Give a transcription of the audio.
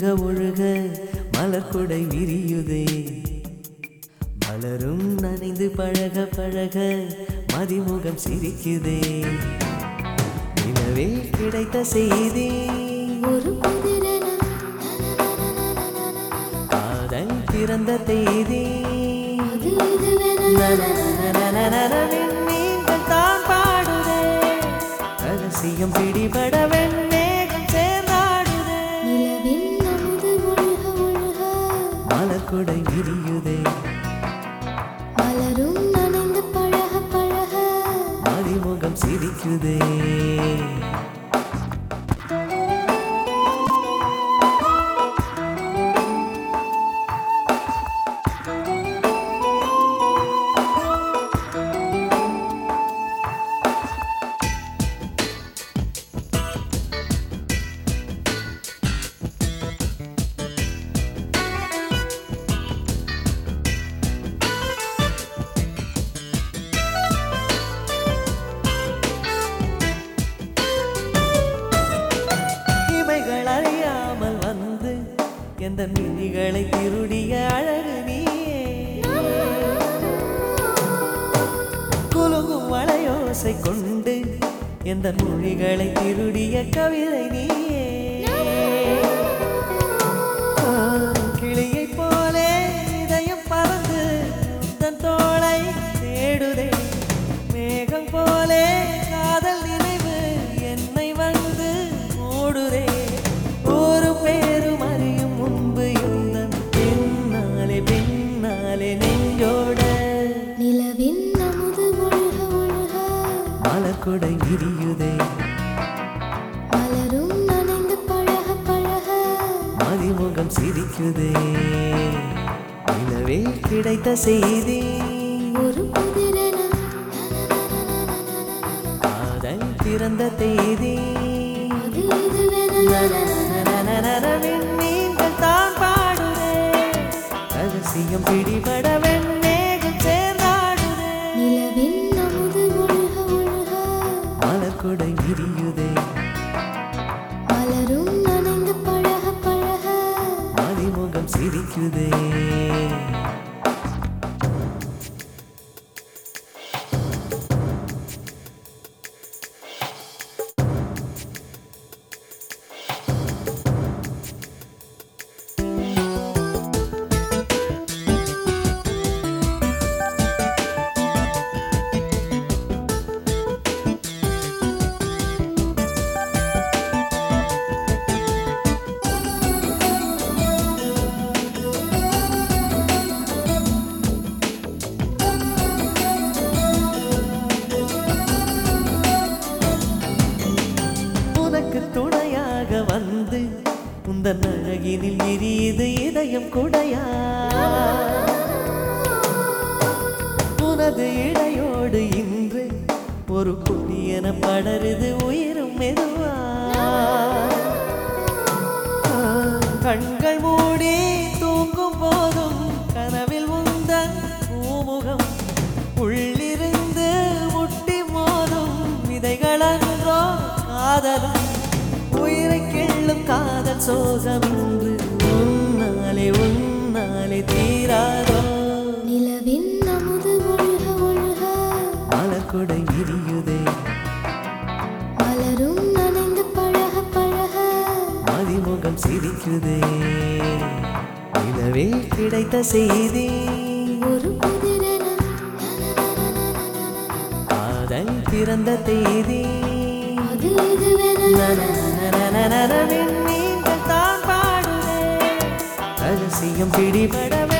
ஒழுக மலர்குடை விரியுதே மலரும் நனைந்து பழக பழக மதிமுகம் சிரிக்குதே நிலவே கிடைத்த செய்தி ஒரு புதிரென காதல் பிறந்த தேதி அது இதுவென நீங்கள் தான் பாடுதே ரகசியம் பிடிபட வெண்மேகம் சேர்ந்தாடுதே நிலவின் அமுது ஒழுக ஒழுக மலர்குடை விரியுதே மலரும் நனைந்து பழக பழக மதிமுகம் சிரிக்குதே இமைகள் அறியாமல் வந்து எந்த மினிகளை திருடிய அழகு நீயே குலுங்கும் வளையோசை கொண்டு எந்த மொழிகளை திருடிய கவிதை நீயே ஆ, கிளியைப் போலே இதயம் பறந்து தன் தோளை தேடுதே மேகம் போலே காதல் நினைவு என்னை வந்து மூடுதே ஒரு பேரும் அறியும் முன்பு எந்தன் பின்னாலே பின்னாலே நெஞ்சோட நிலவின் அமுது ஒழுக ஒழுக மலர்குடை விரியுதே மலரும் நனைந்து பழக பழக மதிமுகம் சிரிக்குதே நிலவே கிடைத்த செய்தி ஒரு புதிரென காதல் பிறந்த தேதி அது இதுவென நீங்கள் தான் பாடுதே ரகசியம் பிடிபட வெண்மேகம் சேர்ந்தாடுதே நிலவின் அமுது ஒழுக ஒழுக மலர்குடை விரியுதே மலரும் நனைந்து பழக பழக மதிமுகம் சிரிக்குதே உனக்கு துணையாக வந்து உந்தன் அழகினில் விரியுது இதயம் குடையா உனது இடையோடு இன்று ஒரு கொடியென படருது உயிரும் மெதுவா ஆ, கண்கள் மூடி தூங்கும் போதும் கனவில் உந்தன் பூமுகம் உள்ளிருந்து முட்டி மோதும் விதைகளன்றோ காதலும் உயிரை கிள்ளும் காதல் சோகம் இன்று உன்னாலே உன்னாலே தீராதோ நிலவின் அமுது ஒழுக ஒழுக மலர்குடை விரியுதே மலரும் நனைந்து பழக பழக மதிமுகம் சிரிக்குதே நிலவே கிடைத்த செய்தி ஒரு புதிரென காதல் பிறந்த தேதி அது இதுவென நீங்கள் தான் பாடுதே ரகசியம் பிடிபடவே